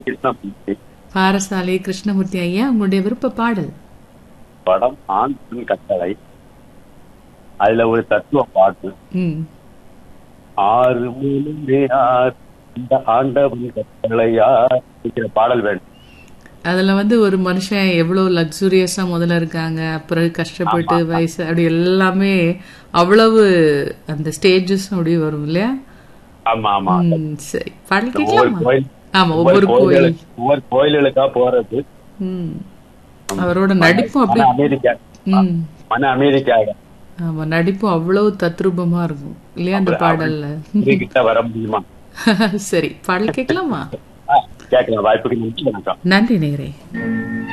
கிருஷ்ணமூர்த்தி பாரசாலை கிருஷ்ணமூர்த்தி ஐயா உங்களுடைய விருப்ப பாடல் படம் ஆண் பெண் கட்டளை அதுல ஒரு தத்துவ பாட்டு ம் ஆறு மூணு ஆறு இந்த ஆண்டவன் கட்டளையார் இருக்கிற பாடல் வேண்டும் அதுல வந்து ஒரு மனுஷன் எவ்வளவு லக்ஸூரியஸா முதல்ல இருக்காங்க அப்புறம் கஷ்டப்பட்டு வயசு அப்படி எல்லாமே அவ்வளவு அந்த ஸ்டேஜஸ் அப்படி வரும் இல்லையா ஆமா ஆமா ம், சரி பாடல் ஒவ்வொரு கேட்கலாமா கோயில் ஆமா ஒவ்வொரு கோயில் கோயிலுக்கு ஒவ்வொரு கோயில்களுக்கா போறது ம் அவரோட நடிப்பும் அப்படி மன அமெரிக்கா ம் மன அமெரிக்காக ஆமா நடிப்பும் அவ்வளவு தத்ரூபமா இருக்கும் இல்லையா அந்த பாடல்ல கிட்ட வர முடியுமா சரி பாடல் கேட்கலாமா ஆ, கேட்கலாம் வாய்ப்புக்கு நன்றி வணக்கம் நன்றி நேரே